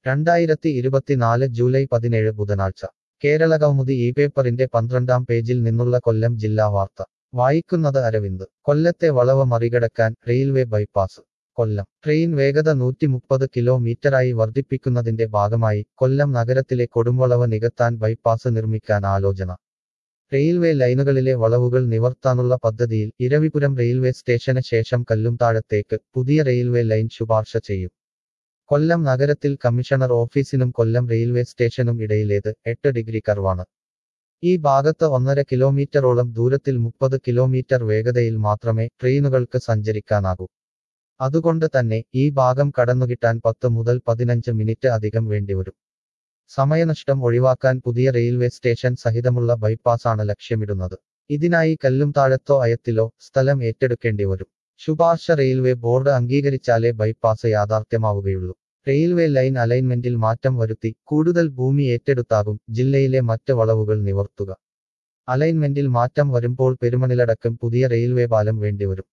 രണ്ടായിരത്തി ഇരുപത്തിനാല് ജൂലൈ പതിനേഴ് ബുധനാഴ്ച കേരളകൗമുദി ഈ പേപ്പറിന്റെ പന്ത്രണ്ടാം പേജിൽ നിന്നുള്ള കൊല്ലം ജില്ലാ വാർത്ത വായിക്കുന്നത് അരവിന്ദ് കൊല്ലത്തെ വളവ് മറികടക്കാൻ റെയിൽവേ ബൈപ്പാസ് കൊല്ലം ട്രെയിൻ വേഗത നൂറ്റി മുപ്പത് കിലോമീറ്ററായി വർദ്ധിപ്പിക്കുന്നതിന്റെ ഭാഗമായി കൊല്ലം നഗരത്തിലെ കൊടുംവളവ് നികത്താൻ ബൈപ്പാസ് നിർമ്മിക്കാൻ ആലോചന റെയിൽവേ ലൈനുകളിലെ വളവുകൾ നിവർത്താനുള്ള പദ്ധതിയിൽ ഇരവിപുരം റെയിൽവേ സ്റ്റേഷന് ശേഷം കല്ലുംതാഴത്തേക്ക് പുതിയ റെയിൽവേ ലൈൻ ശുപാർശ ചെയ്യും കൊല്ലം നഗരത്തിൽ കമ്മീഷണർ ഓഫീസിനും കൊല്ലം റെയിൽവേ സ്റ്റേഷനും ഇടയിലേത് എട്ട് ഡിഗ്രി കർവാണ് ഈ ഭാഗത്ത് ഒന്നര കിലോമീറ്ററോളം ദൂരത്തിൽ മുപ്പത് കിലോമീറ്റർ വേഗതയിൽ മാത്രമേ ട്രെയിനുകൾക്ക് സഞ്ചരിക്കാനാകൂ അതുകൊണ്ട് തന്നെ ഈ ഭാഗം കടന്നുകിട്ടാൻ പത്ത് മുതൽ പതിനഞ്ച് മിനിറ്റ് അധികം വേണ്ടിവരും സമയനഷ്ടം ഒഴിവാക്കാൻ പുതിയ റെയിൽവേ സ്റ്റേഷൻ സഹിതമുള്ള ബൈപ്പാസാണ് ലക്ഷ്യമിടുന്നത് ഇതിനായി കല്ലും താഴത്തോ അയത്തിലോ സ്ഥലം ഏറ്റെടുക്കേണ്ടി വരും ശുപാർശ റെയിൽവേ ബോർഡ് അംഗീകരിച്ചാലേ ബൈപ്പാസ് യാഥാർത്ഥ്യമാവുകയുള്ളൂ റെയിൽവേ ലൈൻ അലൈൻമെന്റിൽ മാറ്റം വരുത്തി കൂടുതൽ ഭൂമി ഏറ്റെടുത്താകും ജില്ലയിലെ മറ്റ് വളവുകൾ നിവർത്തുക അലൈൻമെന്റിൽ മാറ്റം വരുമ്പോൾ പെരുമണിലടക്കം പുതിയ റെയിൽവേ പാലം വേണ്ടിവരും